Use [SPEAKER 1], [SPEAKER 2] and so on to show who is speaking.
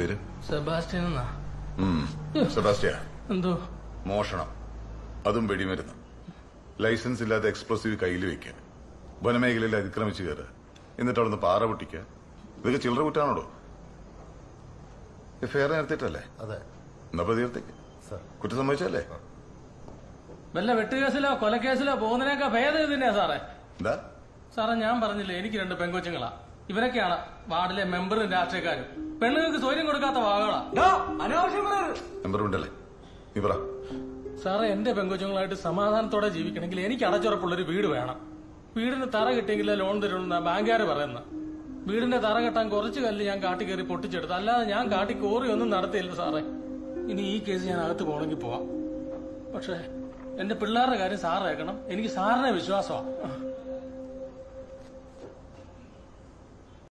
[SPEAKER 1] പേര്
[SPEAKER 2] സെബാസ്റ്റ്യൻ എന്നാ
[SPEAKER 1] ഉം. സെബാസ്റ്റ്യ
[SPEAKER 2] എന്തോ
[SPEAKER 1] മോഷണം അതും വെടിമരുന്ന് ലൈസൻസ് ഇല്ലാതെ എക്സ്പ്ലോസീവ് കയ്യിൽ വെക്കുക വനമേഖലയിൽ അതിക്രമിച്ച് കയറുക എന്നിട്ട് അവിടുന്ന് പാറ പൊട്ടിക്കുക ഇതൊക്കെ ചില്ലറ കുറ്റാണോടോ എഫ്ഐആർ നേരത്തിട്ടല്ലേ
[SPEAKER 3] അതെ
[SPEAKER 1] എന്നാ പ്രതികർത്തേക്ക്
[SPEAKER 3] സർ
[SPEAKER 1] കുറ്റം സംഭവിച്ചല്ലേ
[SPEAKER 2] വല്ല വെട്ടുകേസിലോ കൊലക്കേസിലോ പോകുന്നതിനൊക്കെ ഭേദം ഇത് തന്നെയാ സാറേ
[SPEAKER 1] എന്താ
[SPEAKER 2] സാറേ ഞാൻ പറഞ്ഞില്ലേ എനിക്ക് രണ്ട് പെങ്കൊച്ചുങ്ങളാ ഇവരൊക്കെയാണ് വാർഡിലെ മെമ്പറും രാഷ്ട്രീയക്കാരും പെണ്ണുങ്ങൾക്ക് സ്വയം കൊടുക്കാത്ത വാകളാ
[SPEAKER 1] നമ്പർ ഉണ്ടല്ലേ നീ പറ
[SPEAKER 2] സാറേ എന്റെ പെങ്കൊച്ചുങ്ങളായിട്ട് സമാധാനത്തോടെ ജീവിക്കണമെങ്കിൽ എനിക്ക് അടച്ചുറപ്പുള്ളൊരു വീട് വേണം വീടിന് തറ കിട്ടിയെങ്കിലേ ലോൺ തരുമെന്ന ബാങ്കുകാർ പറയുന്ന വീടിന്റെ തറ കെട്ടാൻ കുറച്ച് കല്ല് ഞാൻ കാട്ടി കയറി പൊട്ടിച്ചെടുത്തു അല്ലാതെ ഞാൻ കാട്ടി കോറി ഒന്നും നടത്തിയില്ല സാറേ ഇനി ഈ കേസ് ഞാൻ അകത്ത് പോകണമെങ്കിൽ പോവാം പക്ഷേ എന്റെ പിള്ളേരുടെ കാര്യം സാറേക്കണം എനിക്ക് സാറിനെ വിശ്വാസമാണ്